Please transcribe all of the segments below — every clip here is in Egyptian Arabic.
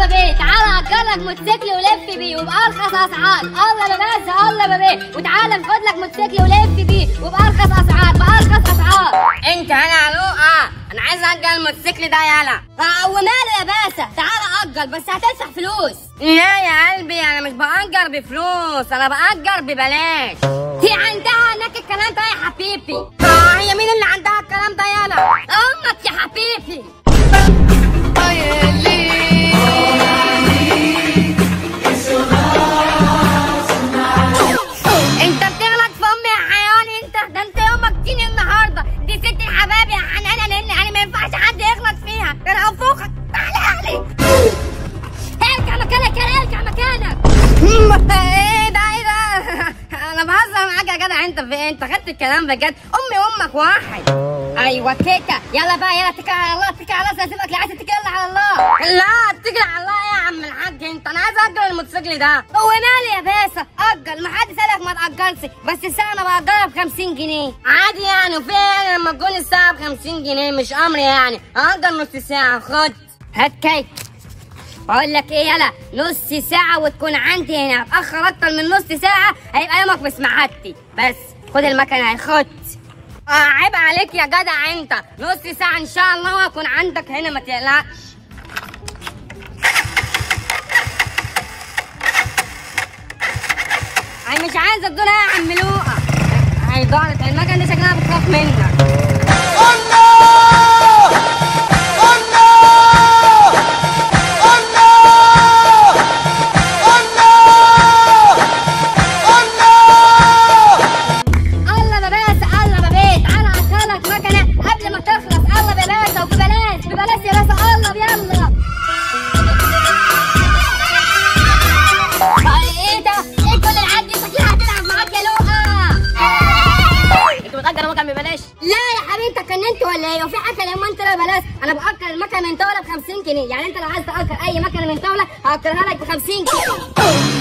بابي تعالى اجرلك موتوسيكل ولف بيه وبارخص اسعار الله بس الله بابي وتعالى خد لك موتوسيكل ولف بيه وبارخص اسعار بارخص اسعار انت انا علو اه انا عايز اجل الموتوسيكل ده يالا اه وماله يا باشا تعالى اجر بس هتدفع فلوس لا يا قلبي انا مش باجر بفلوس انا باجر ببلاش في عندها هناك الكلام ده يا حبيبي اه هي مين اللي عندها الكلام ده يالا امك يا حبيبي انت بتغلط في امي يا حيوان انت ده انت يومك دين النهارده دي ست الحباب يا حنان لان يعني ما ينفعش حد يغلط فيها ده انا انفخك تعالى لي ارجع مكانك يا ارجع مكانك ايه ده ايه ده انا بهزر معاك يا جدع انت في ايه انت خدت الكلام بجد امي وامك واحد ايوه كيكه يلا بقى يلا اتكل على الله اتكل على الله سيبك لا عايز تتكل على الله لا اتكل على الله ايه يا عم الحاج انت انا عايز اجر الموتوسيكل ده هو مالي يا باشا اجل ما حد سالك ما تاجلش بس الساعه انا باجرها ب 50 جنيه عادي يعني وفي ايه لما تكون الساعه ب 50 جنيه مش امر يعني اجر نص ساعه خد هات كيك بقول لك ايه يلا نص ساعه وتكون عندي هنا اتاخر اكتر من نص ساعه هيبقى يومك بسمعتي بس خد المكنه اهي خد اه عيب عليك يا جدع انت نص ساعه ان شاء الله وهكون عندك هنا ما تقلقش انا مش عايزه الدنيا يا عم لوقا هي ضاعت المكنه دي شكلها بتخاف منك الله بباس الله ببيت تعالى اكلك مكنه قبل ما تخلص الله بباس وببلاش ببلاش يا راس الله يلا ايه ده؟ ايه كل العد دي شكلها هتلعب معاك يا لوقا انت بتأجر مكن ببلاش لا يا حبيبي انت اتجننت ولا ايه؟ وفي حاجه لما انت لا بلاش انا باكل المكنه من طاوله ب 50 جنيه يعني انت لو عايز تاكل اي مكنه من طاوله هاكلها لك ب 50 جنيه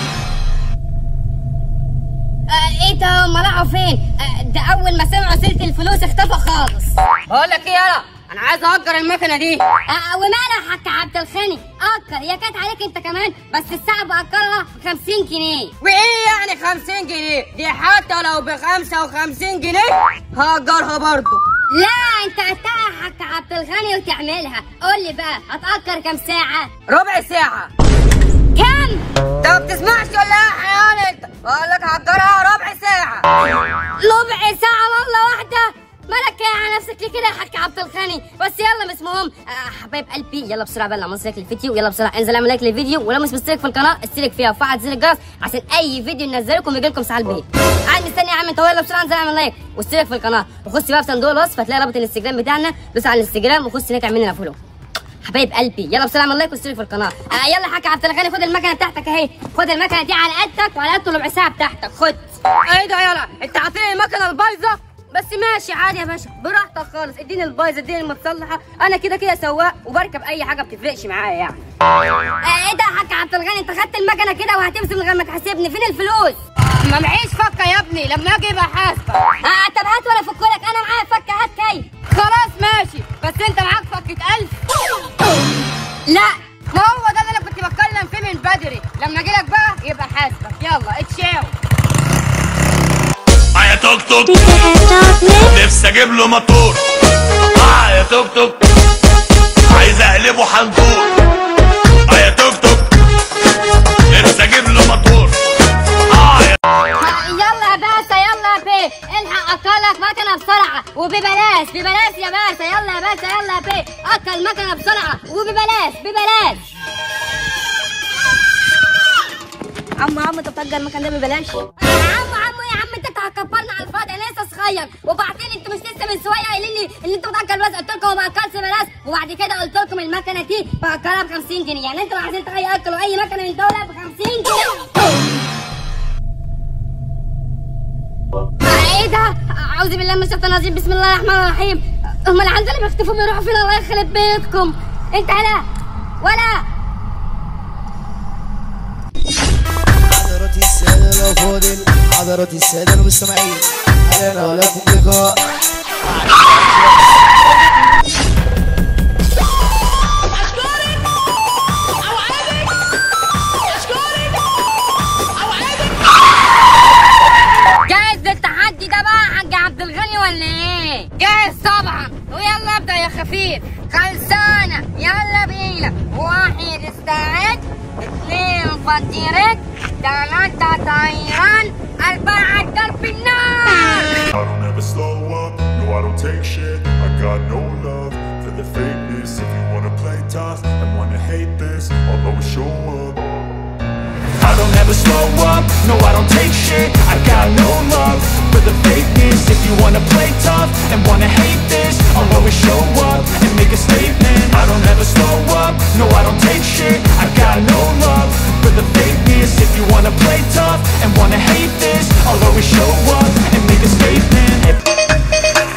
آه ايه ده هم راحوا فين؟ آه ده اول ما سمعوا سيره الفلوس اختفوا خالص بقول لك ايه يلا انا عايز اجر المكنه دي آه ومالها حق عبد الخني اكل هي كانت عليك انت كمان بس الساعه باكلها ب 50 جنيه وايه يعني 50 جنيه دي حتى لو ب 55 جنيه هاجرها برضه لا انت قدها حق عبد الغني وتعملها قول لي بقى هتاكل كام ساعه؟ ربع ساعه كام؟ انت ما بتسمعش ولا ايه يا حيوان انت بقول لك هاجرها ربع ساعه ربع ساعة والله واحدة مالك يا على نفسك ليه كده يا حاج عبد الغني بس يلا مش مهم آه حبايب قلبي يلا بسرعة بقى نعمل لايك للفيديو يلا بسرعة انزل اعمل لايك للفيديو ولو مش مشترك في القناة اشترك فيها وفعل زر الجرس عشان اي فيديو ننزله لكم يجي لكم ساعة البيت قاعد مستني يا عم انت يلا بسرعة انزل اعمل لايك واشترك في القناة وخش بقى في صندوق الوصف هتلاقي رابط الانستجرام بتاعنا دوس على الانستجرام وخش هناك اعمل لنا فولو حبايب قلبي يلا بسرعه اعمل لايك واشترك في القناه آه يلا حاج عبد الغني خد المكنه بتاعتك اهي خد المكنه دي على قدك وعلى قد ربع ساعه بتاعتك خد ايه ده يلا انت عاطيني المكنه البايظه بس ماشي عادي يا باشا براحتك خالص اديني البايظه اديني المتصلحه انا كده كده سواق وبركب اي حاجه بتفرقش معايا يعني آه ايه ده يا حاج عبد الغني انت خدت المكنه كده وهتمشي من غير ما تحاسبني فين الفلوس ما معيش فكه يا ابني لما اجي يبقى حاسبه آه طب هات ولا فكلك انا معايا فكه هات كيف خلاص ماشي بس انت معاك فكه ألف لا ما هو ده اللي انا كنت بتكلم فيه من بدري لما اجي لك بقى يبقى حاسبك يلا اتشاو معايا توك توك نفسي اجيب له موتور معايا توك توك عايز اقلبه حنطور معايا توك توك نفسي اجيب له موتور معايا آه، يلا يا باشا يلا يا بيه الحق اكلك مكنه بسرعه وببلاش ببلاش يا باشا يلا يا باشا يلا يا بيه اكل مكنه بسرعه وببلاش ببلاش عم عم انت بتأجر المكان ده ببلاش يا عم عم يا عم انت هتكبرنا على الفاضي انا لسه صغير وبعدين انتوا مش لسه من شويه قايلين لي ان انتوا بتاكل بس قلت لكم ما باكلش بلاش وبعد كده قلت لكم المكنه دي باكلها ب 50 جنيه يعني انتوا عايزين تاكلوا اي مكنه من دول ب 50 جنيه ايه ده؟ اعوذ بالله من الشيطان الرجيم بسم الله الرحمن الرحيم هم العنزه اللي بيختفوا بيروحوا فين الله يخرب بيتكم انت لا ولا حضرات السادة الأفاضل حضرات السادة المستمعين أهلا ولكم لقاء مستعد اثنين فطيرك ثلاثة طيران أربعة ضرب النار I don't ever slow up, no I don't take shit I got no love for the fakeness If you wanna play tough and wanna hate this I'll always show up I don't ever slow up, no I don't take shit I got no love for the fakeness If you wanna play tough and wanna hate this I'll always show up and make a statement I don't ever slow up, no I don't take shit I got no love for the fakeness If you wanna play tough and wanna hate this I'll always show up and make a statement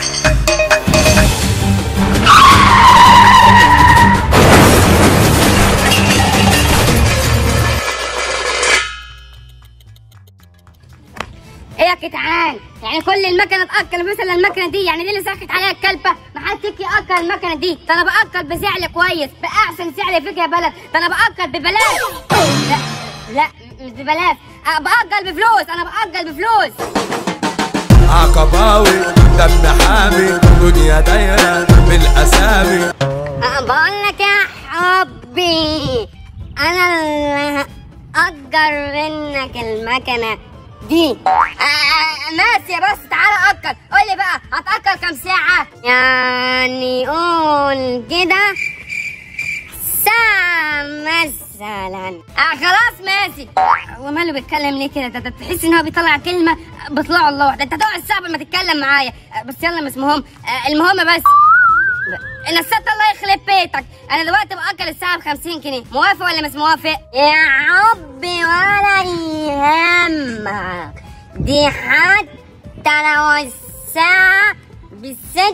ايه يا جدعان يعني كل المكنه تاكل مثلا المكنه دي يعني دي اللي سكت عليها الكلبه ما حدش يجي ياكل المكنه دي ده انا باكل بسعر كويس باحسن سعر فيك يا بلد ده انا باكل ببلاش لا لا مش ببلاش أه، باكل بفلوس انا باكل بفلوس عقباوي دم حامي دنيا دايرة بالأسامي أه، بقول لك يا حبي انا اللي هأجر منك المكنه دي آه ماشي بس تعالى أكل قول لي بقى هتأكل كام ساعة؟ يعني قول كده ساعة مثلا آه خلاص ماشي هو ماله بيتكلم ليه كده ده- ده تحس ان هو بيطلع كلمة بطلع الله واحدة انت هتقعد ساعة قبل ما تتكلم معايا آه بس يلا مش مهم آه المهم بس ان الست الله يخرب بيتك انا دلوقتي باكل الساعه ب 50 جنيه موافق ولا مش موافق يا حبي ولا يهمك دي حتى لو الساعه ب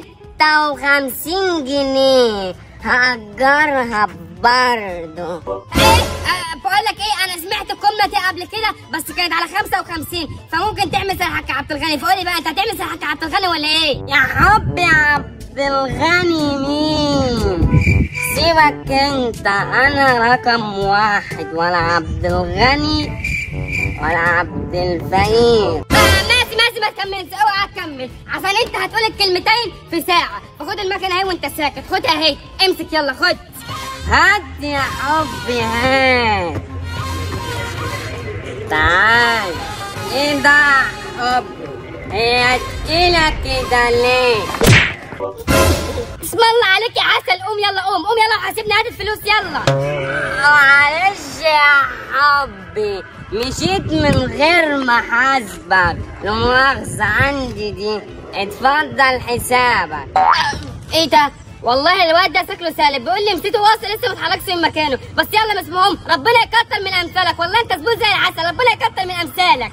56 جنيه هأجرها برضه ايه أه بقول لك ايه انا سمعت الجمله دي قبل كده بس كانت على 55 فممكن تعمل زي الحاج عبد الغني فقولي بقى انت هتعمل زي الحاج عبد الغني ولا ايه يا حبي عبد الغني مين سيبك انت انا رقم واحد ولا عبد الغني ولا عبد الفقير ماشي ماشي ما تكملش اوعى تكمل عشان انت هتقول الكلمتين في ساعة فخد المكنة اهي وانت ساكت خدها اهي امسك يلا خد هات يا حبي هات تعال ايه ده يا حبي هي تقيلة كده ليه اسم الله عليك يا عسل قوم يلا قوم قوم يلا وحاسبني هات الفلوس يلا معلش يا حبي مشيت من غير ما حاسبك لا مؤاخذة عندي دي اتفضل حسابك ايه ده والله الواد ده شكله سالب بيقول لي مسيته واصل لسه ما اتحركش من مكانه بس يلا مش مهم ربنا يكتر من امثالك والله انت زبون زي العسل ربنا يكتر من امثالك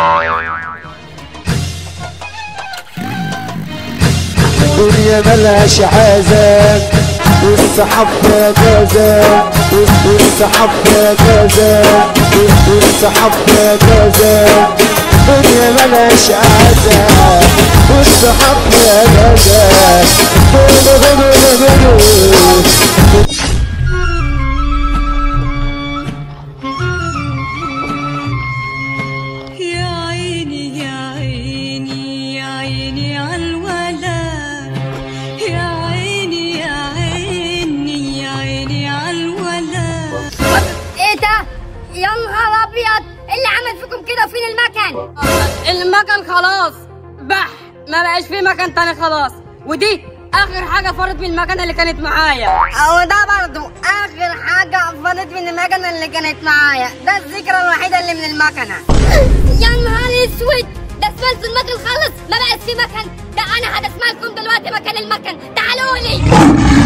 الدنيا ملهاش عازم والسحاب كذا والسحاب كذا والسحاب كذا الدنيا ملهاش عازم والسحاب كذا يا عيني يا عيني يا عيني عالولا يا عيني يا عيني يا عيني عالولا ايه ده يا نهار ابيض إيه اللي عمل فيكم كده وفين المكن المكن خلاص بح ما بقاش فيه مكن تاني خلاص ودي اخر حاجه فرت من المكنه اللي كانت معايا وده برضو اخر حاجه فرت من المكنه اللي كانت معايا ده الذكرى الوحيده اللي من المكنه يا نهار اسود ده سمعت المكن خلص ما بقاش فيه مكن ده انا هدسمع لكم دلوقتي مكان المكن تعالوا لي